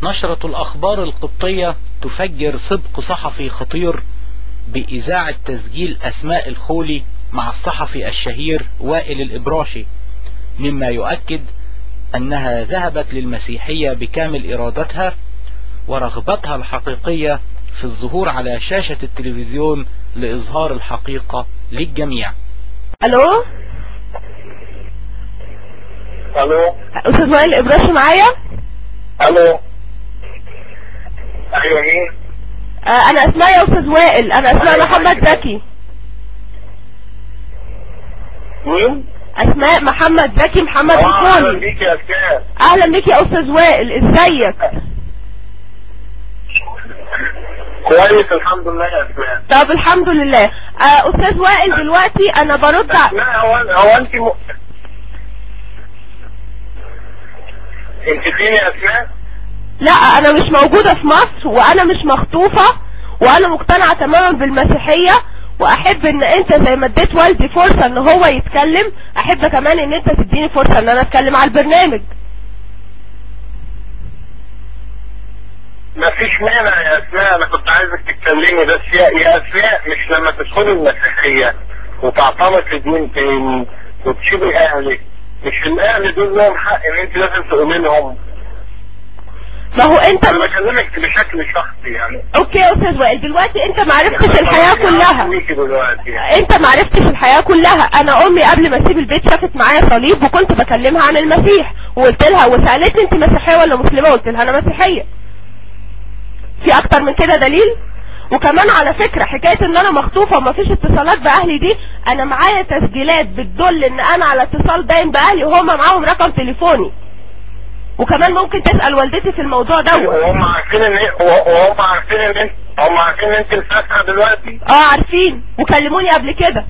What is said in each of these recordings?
نشرة الأخبار القبطية تفجر سبق صحفي خطير بإذاعة تسجيل أسماء الخولي مع الصحفي الشهير وائل الإبراشي مما يؤكد أنها ذهبت للمسيحية بكامل إرادتها ورغبتها الحقيقية في الظهور على شاشة التلفزيون لإظهار الحقيقة للجميع الو الو استاذ وائل ابراشي معايا الو ايوه مين آه انا اسماء يا استاذ وائل انا اسماء أيوة، محمد أيوة. زكي مين اسماء محمد زكي محمد اه اهلا الخولي بيك يا استاذ اهلا بك يا استاذ وائل ازيك كويس الحمد لله يا اسماء طب الحمد لله آه استاذ وائل دلوقتي انا برد ع- اسماء هو هو انت م... انت فين يا اسماء لا انا مش موجودة في مصر وانا مش مخطوفة وانا مقتنعة تماما بالمسيحية واحب ان انت زي ما اديت والدي فرصة ان هو يتكلم احب كمان ان انت تديني فرصة ان انا اتكلم على البرنامج ما فيش مانع يا اسماء انا كنت عايزك تتكلمي بس يا, يا اسماء مش لما تدخلي المسيحية وتعتنقي دين تاني وتسيبي اهلك مش الاهل دول لهم حق ان انت لازم تقولي لهم ما هو انت انا بكلمك بشكل شخصي يعني اوكي يا استاذ وائل دلوقتي انت معرفتش الحياة كلها ليكي دلوقتي يعني. انت معرفتش الحياة كلها انا امي قبل ما اسيب البيت شافت معايا صليب وكنت بكلمها عن المسيح وقلت لها وسألتني انت مسيحية ولا مسلمة قلت لها انا مسيحية في اكتر من كده دليل وكمان على فكرة حكاية ان انا مخطوفة ومفيش اتصالات باهلي دي انا معايا تسجيلات بتدل ان انا على اتصال دايم باهلي وهم معاهم رقم تليفوني وكمان ممكن تسأل والدتي في الموضوع دوت وهم عارفين ان وهم عارفين ان انت هم عارفين ان انت مسافره دلوقتي اه عارفين وكلموني قبل كده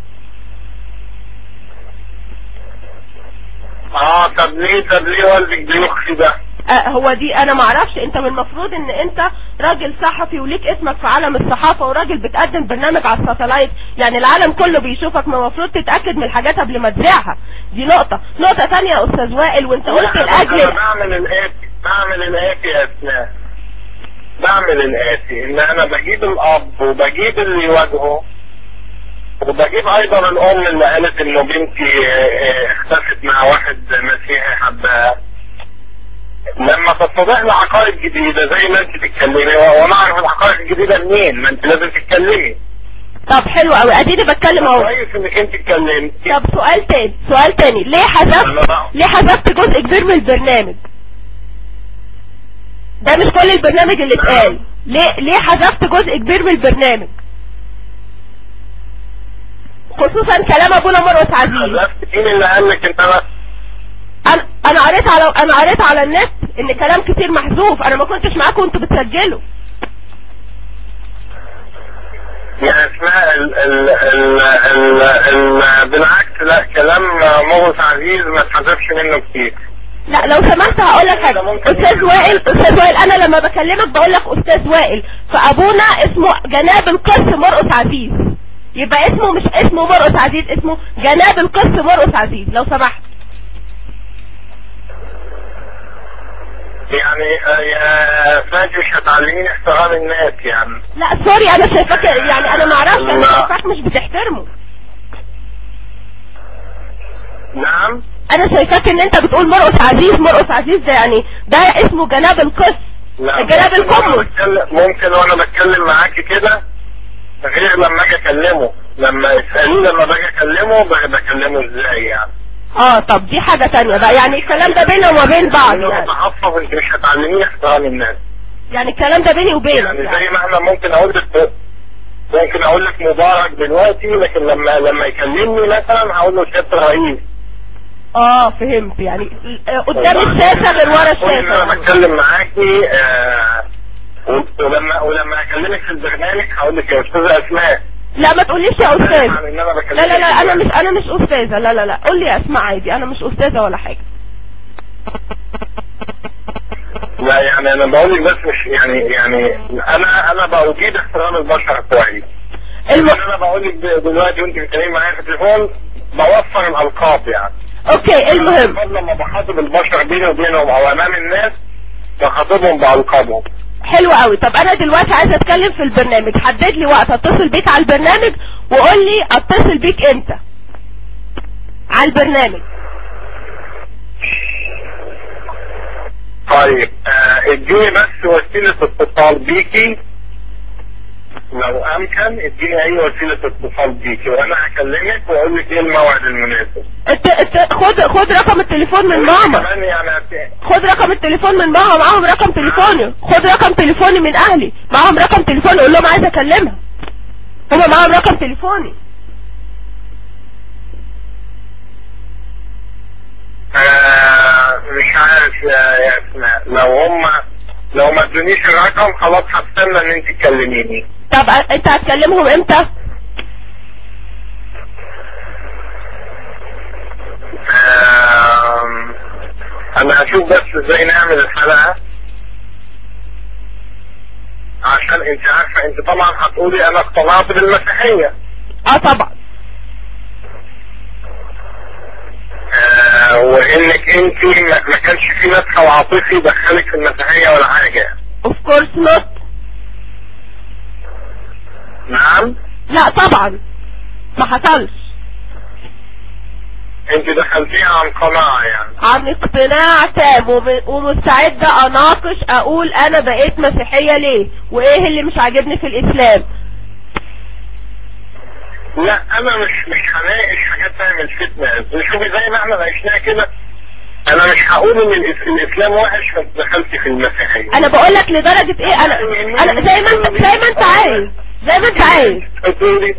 اه طب ليه طب ليه والدك بيخفي ده آه هو دي انا معرفش انت من المفروض ان انت راجل صحفي وليك اسمك في عالم الصحافة وراجل بتقدم برنامج على الساتلايت يعني العالم كله بيشوفك من المفروض تتأكد من الحاجات قبل ما تذاعها دي نقطة نقطة تانية يا استاذ وائل وانت قلت لا، لاجل انا بعمل الاتي بعمل الاتي يا اسماء بعمل الاتي ان انا بجيب الاب وبجيب اللي يواجهه وبجيب ايضا الام اللي قالت انه بنتي آه، آه، اختفت مع واحد مسيحي حبها لما تتضح لي عقائد جديدة زي ما انت تتكلمي وانا اعرف العقائد الجديدة منين ما انت لازم تتكلمي طب حلو قوي اديني بتكلم اهو كويس انك انت اتكلمتي طب سؤال تاني سؤال تاني ليه حذفت أنا بقى- ليه حذفت جزء كبير من البرنامج ده مش كل البرنامج اللي اتقال ليه ليه حذفت جزء كبير من البرنامج خصوصا كلام ابونا مرقس عزيز حذفت مين اللي قال لك ان انا انا انا قريت على انا قريت على النت ان كلام كتير محذوف انا ما كنتش معاكم وانتوا بتسجلوا يا اسماء ال ال ال ال ال بالعكس لا كلام مغص عزيز ما اتحذفش منه كتير لا لو سمحت هقول لك حاجه استاذ وائل استاذ وائل انا لما بكلمك بقول لك استاذ وائل فابونا اسمه جناب القس مرقس عزيز يبقى اسمه مش اسمه مرقس عزيز اسمه جناب القس مرقس عزيز لو سمحت يعني آه، يا فادي مش هتعلميني احترام الناس يعني لا سوري انا شايفاك يعني انا ما اعرفش انا لا. شايفاك مش بتحترمه نعم انا شايفاك ان انت بتقول مرقس عزيز مرقس عزيز ده يعني ده اسمه جناب القس لا الجناب ممكن وأنا القمص بتكلم- ممكن وانا بتكلم معاكي كده غير لما اجي اكلمه لما اسالني لما باجي اكلمه ب- بكلمه ازاي يعني اه طب دي حاجة تانية بقى يعني الكلام ده بيننا وما بين بعض انا يعني متعصب انت مش هتعلميني احترام الناس يعني الكلام ده بيني وبينك يعني يعني. زي ما انا ممكن اقول لك ممكن اقول لك مبارك دلوقتي لكن لما لما يكلمني مثلا هقول له سياده الرئيس اه فهمت يعني آه، قدام الشاشة غير ورا كل ما انا الشاشة بتكلم معاكي آه ولما ولما اكلمك في البرنامج هقول لك يا استاذه اسماء لا ما تقوليش يا استاذ عن ان انا بكلمك لا لا لا انا مش انا مش استاذة لا لا لا قول لي اسمع عادي انا مش استاذة ولا حاجة لا يعني انا بقول لك بس مش يعني يعني انا انا بوجد احترام البشر كويس الم... يعني انا بقول لك دلوقتي وانت بتتكلمي معايا في التليفون بوفر الالقاب يعني اوكي المهم المهم لما بخاطب البشر بيني وبينهم او امام الناس بخاطبهم بألقابهم حلو قوي طب انا دلوقتي عايزه اتكلم في البرنامج حدد لي وقت اتصل بيك على البرنامج وقول لي اتصل بيك امتى على البرنامج طيب آه، اديني بس وسيلة اتصال بيكي لو امكن اديني اي وسيلة اتصال بيكي وانا هكلمك واقول لك ايه الموعد المناسب ات ات خد خد رقم التليفون من ماما كمان يعني هت- خد رقم التليفون من ماما معاهم رقم تليفوني خد رقم تليفوني من اهلي معاهم رقم تليفوني قول لهم عايزه اكلمها هما معاهم رقم تليفوني آه، مش عارف يا يا اسماء لو هم لو ما ادونيش الرقم خلاص هستنى ان انت تكلميني طب ا- انت هتكلمهم امتى آم، انا هشوف بس ازاي نعمل الحلقة عشان انت عارفة انت طبعا هتقولي انا اقتنعت بالمسيحية اه طبعا آه، وانك انت ما ما كانش في مدخل عاطفي دخلك في المسيحية ولا حاجة اوف كورس نوت نعم لا طبعا ما حصلش انت دخلتيها عن قناعة يعني عن اقتناع تام وم- ومستعدة اناقش اقول انا بقيت مسيحية ليه وايه اللي مش عاجبني في الاسلام لا انا مش مش هناقش حاجات تعمل فتنة شوفي زي ما احنا عشناها كده انا مش هقول ان الإس- الاسلام وحش فانت دخلتي في المسيحية انا بقول لك لدرجة ايه انا انا زي ما انت زي ما انت عايز زي ما انت عايز هتقولي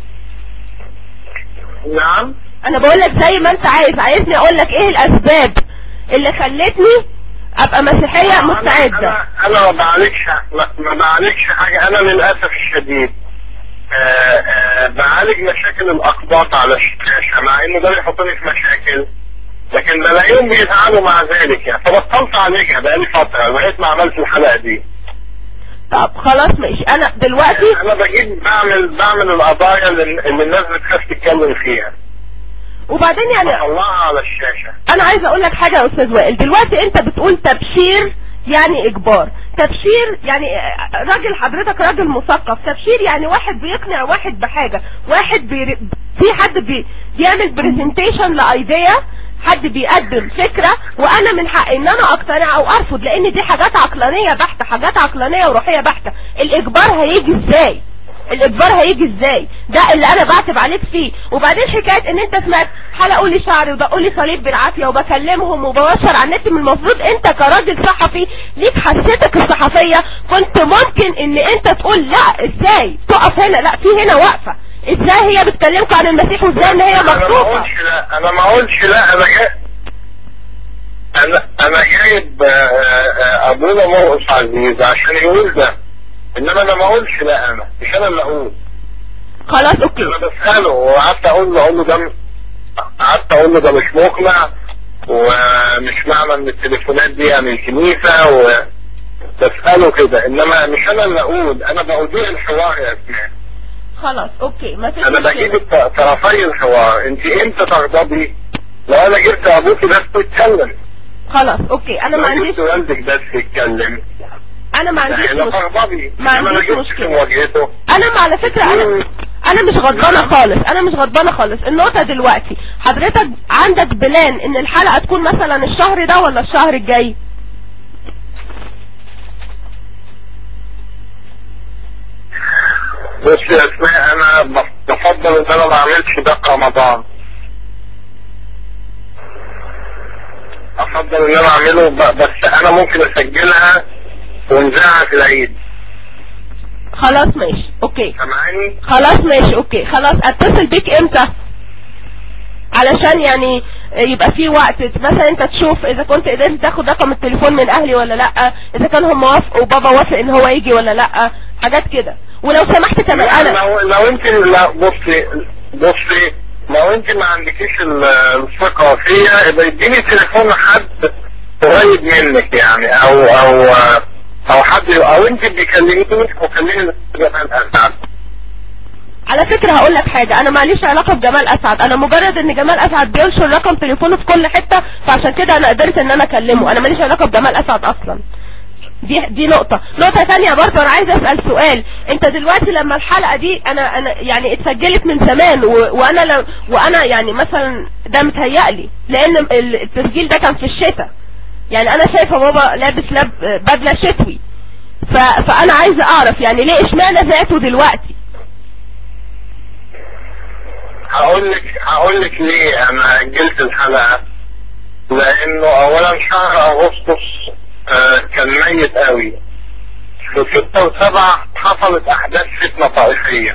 نعم انا بقول لك زي ما انت عايز عايزني اقول لك ايه الاسباب اللي خلتني ابقى مسيحية مستعدة انا انا ما بعالجش ما ما بعالجش حاجة انا للاسف الشديد آه، آه، بعالج مشاكل الاقباط على الشاشة مع انه ده بيحطني في مشاكل لكن بلاقيهم بيتعاملوا مع ذلك يعني فبطلت اعالجها بقالي فترة لغاية ما عملت الحلقة دي طب خلاص ماشي انا دلوقتي انا بجيب بعمل بعمل القضايا اللي, اللي الناس بتخاف تتكلم فيها وبعدين يعني بطلعها على الشاشة انا عايز اقول لك حاجة يا استاذ وائل دلوقتي انت بتقول تبشير يعني اجبار تبشير يعني آه، راجل حضرتك راجل مثقف تبشير يعني واحد بيقنع واحد بحاجة واحد بي... في حد بي... بيعمل برزنتيشن لايديا حد بيقدم فكرة وانا من حقي ان انا اقتنع او ارفض لان دي حاجات عقلانية بحتة حاجات عقلانية وروحية بحتة الاجبار هيجي ازاي الاجبار هيجي ازاي ده اللي انا بعتب عليك فيه وبعدين حكايه ان انت سمعت حلقوا لي شعري ودقوا لي صليب بالعافيه وبكلمهم وببشر على النت من المفروض انت كراجل صحفي ليك حسيتك الصحفيه كنت ممكن ان انت تقول لا ازاي تقف هنا لا في هنا واقفه ازاي هي بتكلمكم عن المسيح وازاي ان هي انا ما مكتوبه اقولش لا انا ما اقولش لا انا جاي انا انا جايب آه، آه، ابونا مرقص عزيز عشان يقول ده انما انا ما اقولش لا انا مش انا اللي اقول خلاص اوكي انا بساله وقعدت اقول له اقول له ده م- قعدت اقول له ده مش مقنع ومش معنى ان التليفونات دي يعني الكنيسه و بساله كده انما مش انا اللي اقول انا بأذيع الحوار يا اسماء خلاص اوكي ما فيش انا بجيب مشكله الط- طرفي الحوار انت امتى تغضبي لو انا جبت ابوكي بس يتكلم خلاص اوكي انا ما لو عنديش جبت والدك بس يتكلم انا ما عنديش لا مشكله تغضبي ما انما انا عنديش جبت في مشكلة. مواجهته انا ما على فكرة انا انا مش غضبانة خالص انا مش غضبانة خالص النقطة دلوقتي حضرتك عندك بلان ان الحلقة تكون مثلا الشهر ده ولا الشهر الجاي بص يا اسماء انا ب- بفضل ان انا ما اعملش ده في رمضان افضل ان انا اعمله ب- بس انا ممكن اسجلها ونذاعها في العيد خلاص ماشي اوكي سامعني خلاص ماشي اوكي خلاص اتصل بيك امتى علشان يعني يبقى في وقت مثلا انت تشوف اذا كنت قدرت تاخد رقم التليفون من اهلي ولا لا اذا كان هم وافقوا وبابا وافق ان هو يجي ولا لا حاجات كده ولو سمحت كمان لا، انا لو لو انت لا بصي بصي لو انت ما عندكيش ال- الثقة فيا يبقى اديني تليفون حد قريب منك يعني او او او حد او انت بيكلميني وكلميني جمال اسعد على فكرة هقول لك حاجة انا ماليش علاقة بجمال اسعد انا مجرد ان جمال اسعد بينشر رقم تليفونه في كل حتة فعشان كده انا قدرت ان انا اكلمه انا ماليش علاقة بجمال اسعد اصلا دي دي نقطة نقطة تانية برضه انا عايزة اسأل سؤال انت دلوقتي لما الحلقة دي انا انا يعني اتسجلت من زمان و... وانا ل... وانا يعني مثلا ده متهيألي لان ال- التسجيل ده كان في الشتاء يعني انا شايفة بابا لابس لاب بدلة شتوي ف... فانا عايزة اعرف يعني ليه اشمعنى ذاته دلوقتي هقول لك هقول لك ليه انا اجلت الحلقه لانه اولا شهر اغسطس آه، كان ميت قوي في ستة وسبعة حصلت احداث فتنة طائفية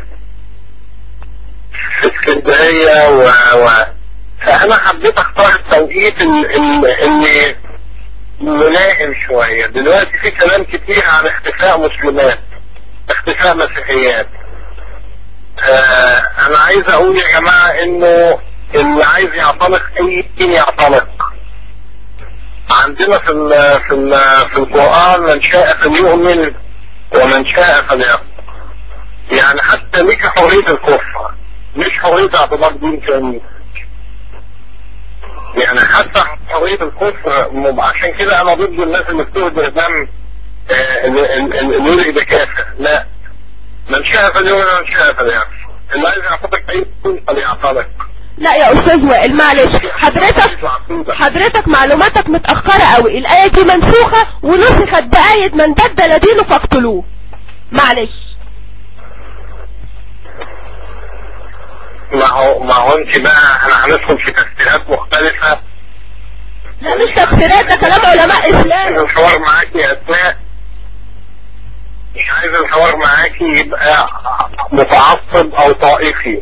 في اسكندرية و... و... فانا حبيت اختار التوقيت ال- ال- اللي ملائم شوية دلوقتي في كلام كتير عن اختفاء مسلمات اختفاء مسيحيات آه انا عايز اقول يا جماعة انه اللي عايز يعتنق اي دين يعتنق عندنا في ال في ال في القرآن من شاء فليؤمن ومن شاء فليكفر يعني حتى ليك حرية الكفر مش حرية اعتناق دين تاني يعني حتى حرية الكفر م- عشان كده انا ضد الناس اللي بتهدر دم آه، ال- ال- ال- اللي يلقي ده كافر لا من شاء فليؤمن ومن شاء فليكفر اللي عايز يعتنق اي دين فليعتنق لا يا استاذ وائل معلش حضرتك حضرتك معلوماتك متأخرة قوي الآية دي منسوخة ونسخت بآية من بدل دينه فاقتلوه معلش ما هو ما هو انت بقى احنا هندخل في تفسيرات مختلفة لا مش تفسيرات ده كلام علماء عايز اسلام الحوار معاكي يا اسماء مش عايز الحوار معاكي يبقى متعصب او طائفي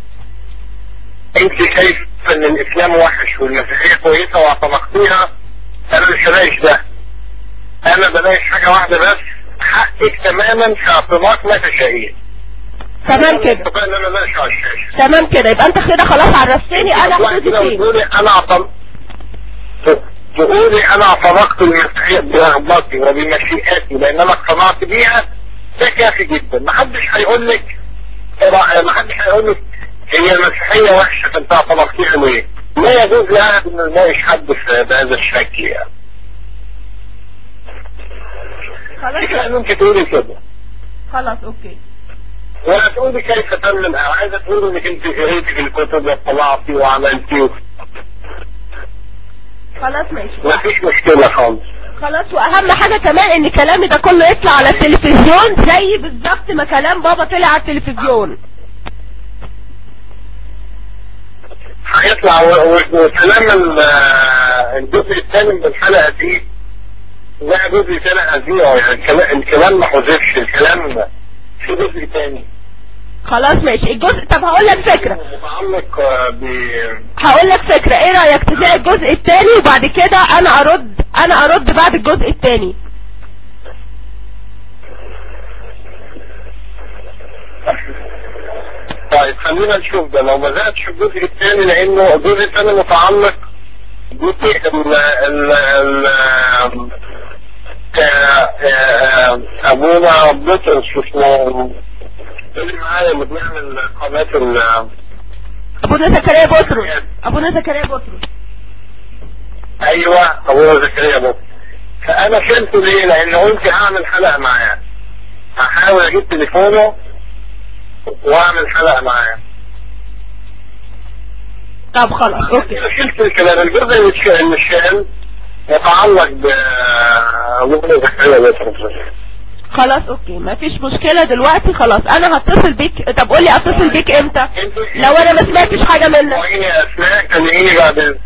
انت شايف ان الاسلام وحش والمسيحية كويسة واعتنقتيها انا مش هلاقيش ده انا بلاقيش حاجة واحدة بس حقك تماما في اعتناق ما تشائين تمام كده اتفقنا ان انا ماشي على الشاشة تمام كده يبقى انت كده خلاص عرفتني انا تطلعي حدودي كده فين وتقولي انا اعتنقت تقولي انا اعتنقت المسيحية برغبتي وبمشيئتي لان انا اقتنعت بيها ده كافي جدا محدش هيقول لك محدش هيقول لك هي المسيحية وحشة فانت اعتنقتيها ليه؟ لا يجوز لاحد ان نناقش حد في بهذا الشكل يعني. خلاص لازم تقولي كده خلاص اوكي ولا تقولي كيف تم الأمر عايزة تقولي انك انت قريتي في الكتب واطلعتي وعملتي خلاص ماشي ما فيش مشكلة خالص خلاص واهم حاجة كمان ان كلامي ده كله يطلع على التلفزيون زي بالظبط ما كلام بابا طلع على التلفزيون هيطلع و- و- وكلام ال- الجزء الثاني من الحلقة دي لا جزء ثاني هزيعه يعني الكلام, الكلام ما حذفش الكلام في جزء ثاني خلاص ماشي الجزء طب هقول لك فكرة متعلق آه، ب هقول لك فكرة ايه رأيك تذيع الجزء التاني وبعد كده انا ارد انا ارد بعد الجزء التاني طيب خلينا نشوف ده لو ما بدأتش الجزء الثاني لانه الجزء الثاني متعلق جزء ال ال ال آه، آه، ابونا بطرس اسمه اللي معايا اللي بيعمل قناة ال ابونا زكريا بطرس ابونا زكريا بطرس ايوه ابونا زكريا بطرس فانا شلته ليه لان قلت هعمل حلقة معاه هحاول اجيب تليفونه واعمل حلقة معاه طب خلاص اوكي انا شلت الكلام الجزء اللي اتش- اللي اتشال يتعلق ب ابونا زكريا بطرس خلاص اوكي مفيش مشكلة دلوقتي خلاص انا هتصل بيك طب قولي اتصل بيك امتى لو انا ما سمعتش حاجة منك اسبوعين يا اسماء كلميني بعد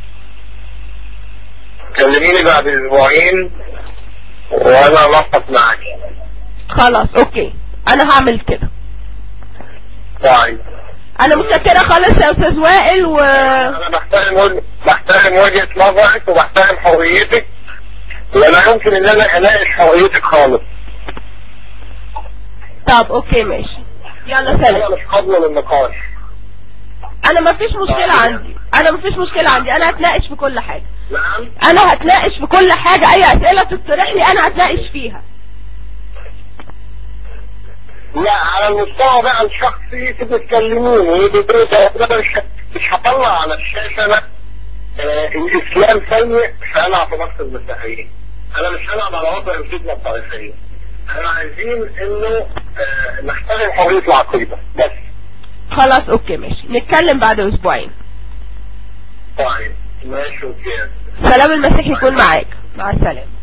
كلميني بعد اسبوعين وانا انقط معاك خلاص اوكي انا هعمل كده طيب انا متشكرة خالص يا استاذ وائل و انا بحترم وجه- بحترم وجهة نظرك وبحترم حريتك ولا يمكن ان انا اناقش حريتك خالص طب اوكي ماشي يلا انا سلام مش قابلة للنقاش انا مفيش مشكلة عندي انا مفيش مشكلة عندي انا هتناقش في كل حاجة نعم انا هتناقش في كل حاجة اي اسئلة تقترح لي انا هتناقش فيها لا على المستوى بقى الشخصي تبقى تكلموني انا مش مش هطلع على الشاشة انا آه، الاسلام سيء فانا اعتنقت المسيحيين انا مش هلعب على وضع الفتنه الطائفيه احنا عايزين انه آه، نحترم حريه العقيده بس خلاص اوكي ماشي نتكلم بعد اسبوعين طيب ماشي اوكي سلام المسيح يكون معاك مع السلامة